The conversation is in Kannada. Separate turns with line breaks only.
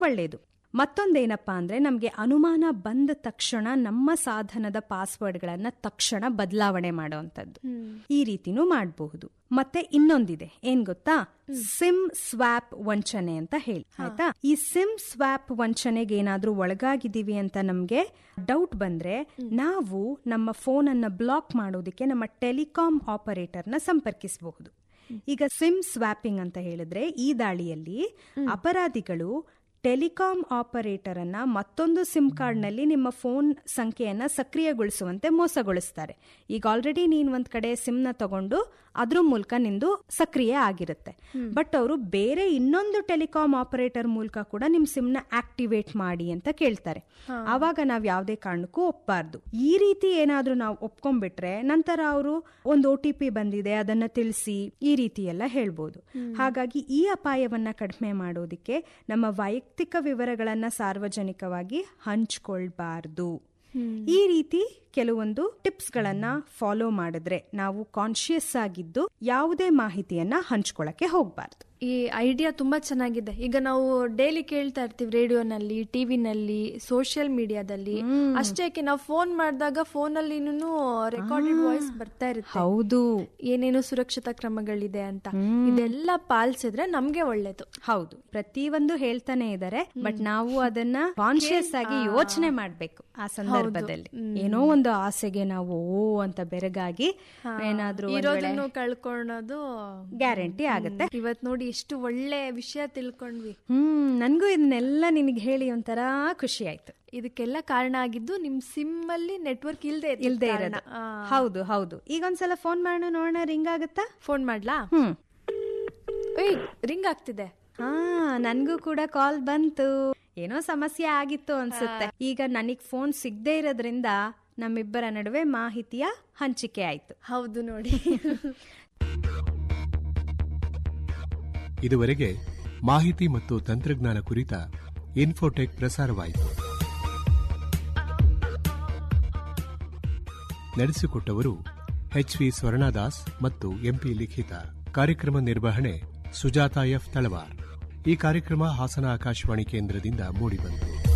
ಒಳ್ಳೆಯದು ಮತ್ತೊಂದೇನಪ್ಪಾ ಅಂದ್ರೆ ನಮಗೆ ಅನುಮಾನ ಬಂದ ತಕ್ಷಣ ನಮ್ಮ ಸಾಧನದ ಪಾಸ್ವರ್ಡ್ಗಳನ್ನ ತಕ್ಷಣ ಬದಲಾವಣೆ ಮಾಡುವಂತದ್ದು ಈ ರೀತಿನೂ ಮಾಡಬಹುದು ಮತ್ತೆ ಇನ್ನೊಂದಿದೆ ಏನ್ ಗೊತ್ತಾ ಸಿಮ್ ಸ್ವಾಪ್ ವಂಚನೆ ಅಂತ ಹೇಳಿ ಆಯ್ತಾ ಈ ಸಿಮ್ ಸ್ವಾಪ್ ವಂಚನೆಗೆ ಏನಾದ್ರೂ ಒಳಗಾಗಿದ್ದೀವಿ ಅಂತ ನಮ್ಗೆ ಡೌಟ್ ಬಂದ್ರೆ ನಾವು ನಮ್ಮ ಫೋನ್ ಅನ್ನ ಬ್ಲಾಕ್ ಮಾಡೋದಕ್ಕೆ ನಮ್ಮ ಟೆಲಿಕಾಂ ಆಪರೇಟರ್ನ ಸಂಪರ್ಕಿಸಬಹುದು ಈಗ ಸಿಮ್ ಸ್ವಾಪಿಂಗ್ ಅಂತ ಹೇಳಿದ್ರೆ ಈ ದಾಳಿಯಲ್ಲಿ ಅಪರಾಧಿಗಳು ಟೆಲಿಕಾಂ ಆಪರೇಟರ್ ಅನ್ನ ಮತ್ತೊಂದು ಸಿಮ್ ಕಾರ್ಡ್ ನಲ್ಲಿ ನಿಮ್ಮ ಫೋನ್ ಸಂಖ್ಯೆಯನ್ನ ಸಕ್ರಿಯಗೊಳಿಸುವಂತೆ ಮೋಸಗೊಳಿಸ್ತಾರೆ ಈಗ ಆಲ್ರೆಡಿ ನೀನ್ ಒಂದ್ ಕಡೆ ಸಿಮ್ ನ ತಗೊಂಡು ಅದ್ರ ಮೂಲಕ ನಿಂದು ಸಕ್ರಿಯ ಆಗಿರುತ್ತೆ ಬಟ್ ಅವರು ಬೇರೆ ಇನ್ನೊಂದು ಟೆಲಿಕಾಂ ಆಪರೇಟರ್ ಮೂಲಕ ಕೂಡ ನಿಮ್ ಸಿಮ್ ನ ಆಕ್ಟಿವೇಟ್ ಮಾಡಿ ಅಂತ ಕೇಳ್ತಾರೆ ಆವಾಗ ನಾವ್ ಯಾವ್ದೇ ಕಾರಣಕ್ಕೂ ಒಪ್ಪಬಾರ್ದು ಈ ರೀತಿ ಏನಾದ್ರೂ ನಾವು ಒಪ್ಕೊಂಡ್ಬಿಟ್ರೆ ನಂತರ ಅವರು ಒಂದು ಒ ಟಿ ಪಿ ಬಂದಿದೆ ಅದನ್ನ ತಿಳಿಸಿ ಈ ರೀತಿ ಎಲ್ಲ ಹೇಳ್ಬೋದು ಹಾಗಾಗಿ ಈ ಅಪಾಯವನ್ನ ಕಡಿಮೆ ಮಾಡೋದಕ್ಕೆ ನಮ್ಮ ವೈಯಕ್ತಿಕ ವಿವರಗಳನ್ನ ಸಾರ್ವಜನಿಕವಾಗಿ ಹಂಚ್ಕೊಳ್ಬಾರ್ದು ಈ ರೀತಿ ಕೆಲವೊಂದು ಟಿಪ್ಸ್ ಗಳನ್ನ ಫಾಲೋ ಮಾಡಿದ್ರೆ ನಾವು ಕಾನ್ಶಿಯಸ್ ಆಗಿದ್ದು ಯಾವುದೇ ಮಾಹಿತಿಯನ್ನ ಹಂಚ್ಕೊಳಕ್ಕೆ ಹೋಗ್ಬಾರ್ದು
ಈ ಐಡಿಯಾ ತುಂಬಾ ಚೆನ್ನಾಗಿದೆ ಈಗ ನಾವು ಡೈಲಿ ಕೇಳ್ತಾ ಇರ್ತೀವಿ ರೇಡಿಯೋನಲ್ಲಿ ಟಿವಿನಲ್ಲಿ ಸೋಷಿಯಲ್ ಮೀಡಿಯಾದಲ್ಲಿ ಅಷ್ಟೇಕೆ ನಾವು ಫೋನ್ ಮಾಡಿದಾಗ ಫೋನ್ ಅಲ್ಲಿ ರೆಕಾರ್ಡೆಡ್ ವಾಯ್ಸ್ ಬರ್ತಾ ಇರುತ್ತೆ
ಹೌದು
ಏನೇನು ಸುರಕ್ಷತಾ ಕ್ರಮಗಳಿದೆ ಅಂತ ಇದೆಲ್ಲ ಪಾಲಿಸಿದ್ರೆ ನಮ್ಗೆ ಒಳ್ಳೇದು
ಹೌದು ಪ್ರತಿಯೊಂದು ಹೇಳ್ತಾನೆ ಇದಾರೆ ಬಟ್ ನಾವು ಅದನ್ನ ಕಾನ್ಶಿಯಸ್ ಆಗಿ ಯೋಚನೆ ಮಾಡ್ಬೇಕು ಆ ಸಂದರ್ಭದಲ್ಲಿ ಏನೋ ಒಂದು ಆಸೆಗೆ ನಾವು ಓ ಅಂತ ಬೆರಗಾಗಿ ಏನಾದ್ರೂ ಒಂದ್ ವೇಳೆ
ಇರೋದನ್ನು ಕಳ್ಕೊಳ್ಳೋದು
ಗ್ಯಾರಂಟಿ ಆಗುತ್ತೆ
ಇವತ್ ನೋಡಿ ಎಷ್ಟು ಒಳ್ಳೆ ವಿಷಯ ತಿಳ್ಕೊಂಡ್ವಿ
ಹ್ಮ್ ನನ್ಗೂ ಇದನ್ನೆಲ್ಲ ನಿನಗೆ ಹೇಳಿ ಒಂಥರ ಖುಷಿ ಆಯ್ತು
ಇದಕ್ಕೆಲ್ಲ ಕಾರಣ ಆಗಿದ್ದು ನಿಮ್ ಸಿಮ್ ಅಲ್ಲಿ ನೆಟ್ವರ್ಕ್ ಇಲ್ದೇ
ಇಲ್ದೇ ಇರೋದು ಹೌದು ಹೌದು ಈಗ ಒಂದ್ಸಲ ಫೋನ್ ಮಾಡೋಣ ನೋಡೋಣ ರಿಂಗ್ ಆಗುತ್ತಾ
ಫೋನ್ ಮಾಡ್ಲಾ
ಹ್ಮ್
ಏಯ್ ರಿಂಗ್ ಆಗ್ತಿದೆ
ಹಾ ನನ್ಗೂ ಕೂಡ ಕಾಲ್ ಬಂತು ಏನೋ ಸಮಸ್ಯೆ ಆಗಿತ್ತು ಅನ್ಸುತ್ತೆ ಈಗ ನನಗ್ ಫೋನ್ ಸಿಗದೆ ಇರೋದ್ರಿಂದ ನಮ್ಮಿಬ್ಬರ ನಡುವೆ ಮಾಹಿತಿಯ ಹಂಚಿಕೆ ಆಯ್ತು
ಹೌದು ನೋಡಿ
ಇದುವರೆಗೆ ಮಾಹಿತಿ ಮತ್ತು ತಂತ್ರಜ್ಞಾನ ಕುರಿತ ಇನ್ಫೋಟೆಕ್ ಪ್ರಸಾರವಾಯಿತು ನಡೆಸಿಕೊಟ್ಟವರು ಎಚ್ ವಿ ಸ್ವರ್ಣದಾಸ್ ಮತ್ತು ಎಂಪಿ ಲಿಖಿತ ಕಾರ್ಯಕ್ರಮ ನಿರ್ವಹಣೆ ಸುಜಾತ ಎಫ್ ತಳವಾರ್ ಈ ಕಾರ್ಯಕ್ರಮ ಹಾಸನ ಆಕಾಶವಾಣಿ ಕೇಂದ್ರದಿಂದ ಮೂಡಿಬಂತು